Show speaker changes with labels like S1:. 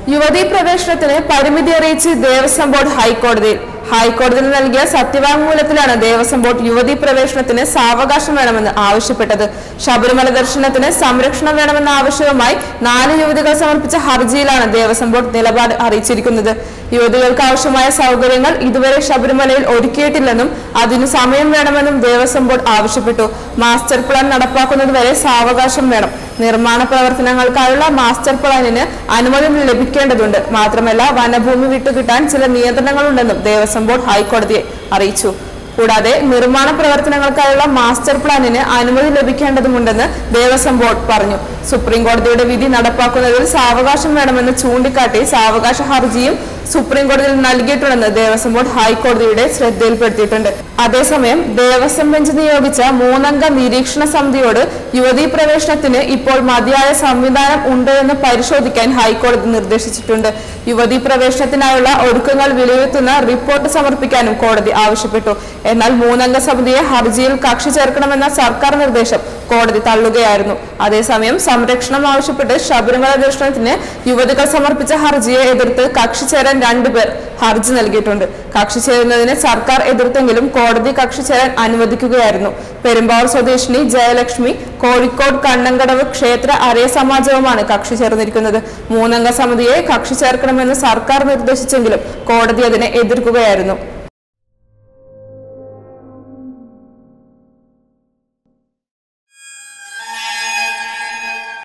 S1: യുവതീ പ്രവേശനത്തിന് പരിമിതി അറിയിച്ച് ദേവസ്വം ബോർഡ് ഹൈക്കോടതിയിൽ ഹൈക്കോടതിയിൽ നൽകിയ സത്യവാങ്മൂലത്തിലാണ് ദേവസ്വം ബോർഡ് യുവതീ പ്രവേശനത്തിന് സാവകാശം വേണമെന്ന് ആവശ്യപ്പെട്ടത് ശബരിമല ദർശനത്തിന് സംരക്ഷണം വേണമെന്ന ആവശ്യവുമായി നാല് യുവതികൾ സമർപ്പിച്ച ഹർജിയിലാണ് ദേവസ്വം ബോർഡ് നിലപാട് അറിയിച്ചിരിക്കുന്നത് യുവതികൾക്ക് ആവശ്യമായ സൗകര്യങ്ങൾ ഇതുവരെ ശബരിമലയിൽ ഒരുക്കിയിട്ടില്ലെന്നും അതിന് സമയം വേണമെന്നും ദേവസ്വം ബോർഡ് ആവശ്യപ്പെട്ടു മാസ്റ്റർ പ്ലാൻ നടപ്പാക്കുന്നതുവരെ സാവകാശം വേണം നിർമ്മാണ പ്രവർത്തനങ്ങൾക്കായുള്ള മാസ്റ്റർ പ്ലാനിന് അനുമതി ലഭിക്കേണ്ടതുണ്ട് മാത്രമല്ല വനഭൂമി വിട്ടുകിട്ടാൻ ചില നിയന്ത്രണങ്ങളുണ്ടെന്നും ദേവസ്വം ബോർഡ് ഹൈക്കോടതിയെ അറിയിച്ചു കൂടാതെ നിർമ്മാണ പ്രവർത്തനങ്ങൾക്കായുള്ള മാസ്റ്റർ പ്ലാനിന് അനുമതി ലഭിക്കേണ്ടതുണ്ടെന്ന് ദേവസ്വം ബോർഡ് പറഞ്ഞു സുപ്രീം കോടതിയുടെ വിധി നടപ്പാക്കുന്നതിൽ സാവകാശം വേണമെന്ന് ചൂണ്ടിക്കാട്ടി സാവകാശ ഹർജിയും സുപ്രീം കോടതിയിൽ നൽകിയിട്ടുണ്ടെന്ന് ദേവസ്വം ബോർഡ് ഹൈക്കോടതിയുടെ ശ്രദ്ധയിൽപ്പെടുത്തിയിട്ടുണ്ട് അതേസമയം ദേവസ്വം ബെഞ്ച് നിയോഗിച്ച മൂന്നംഗ നിരീക്ഷണ സമിതിയോട് യുവതീ പ്രവേശനത്തിന് ഇപ്പോൾ മതിയായ സംവിധാനം ഉണ്ട് എന്ന് പരിശോധിക്കാൻ ഹൈക്കോടതി നിർദ്ദേശിച്ചിട്ടുണ്ട് യുവതീ പ്രവേശനത്തിനായുള്ള ഒരുക്കങ്ങൾ വിലയിരുത്തുന്ന റിപ്പോർട്ട് സമർപ്പിക്കാനും കോടതി ആവശ്യപ്പെട്ടു എന്നാൽ മൂന്നംഗ സമിതിയെ ഹർജിയിൽ കക്ഷി ചേർക്കണമെന്ന സർക്കാർ നിർദ്ദേശം കോടതി തള്ളുകയായിരുന്നു അതേസമയം സംരക്ഷണം ആവശ്യപ്പെട്ട് ശബരിമല ദർശനത്തിന് യുവതികൾ സമർപ്പിച്ച ഹർജിയെ എതിർത്ത് കക്ഷി ചേരാൻ രണ്ടുപേർ ഹർജി നൽകിയിട്ടുണ്ട് കക്ഷി ചേരുന്നതിന് സർക്കാർ എതിർത്തെങ്കിലും കോടതി കക്ഷി ചേരാൻ അനുവദിക്കുകയായിരുന്നു പെരുമ്പാവൂർ സ്വദേശിനി ജയലക്ഷ്മി കോഴിക്കോട് കണ്ണങ്കടവ് ക്ഷേത്ര അരയ സമാജവുമാണ് കക്ഷി ചേർന്നിരിക്കുന്നത് മൂന്നംഗ സമിതിയെ കക്ഷി ചേർക്കണമെന്ന് സർക്കാർ നിർദ്ദേശിച്ചെങ്കിലും കോടതി അതിനെ എതിർക്കുകയായിരുന്നു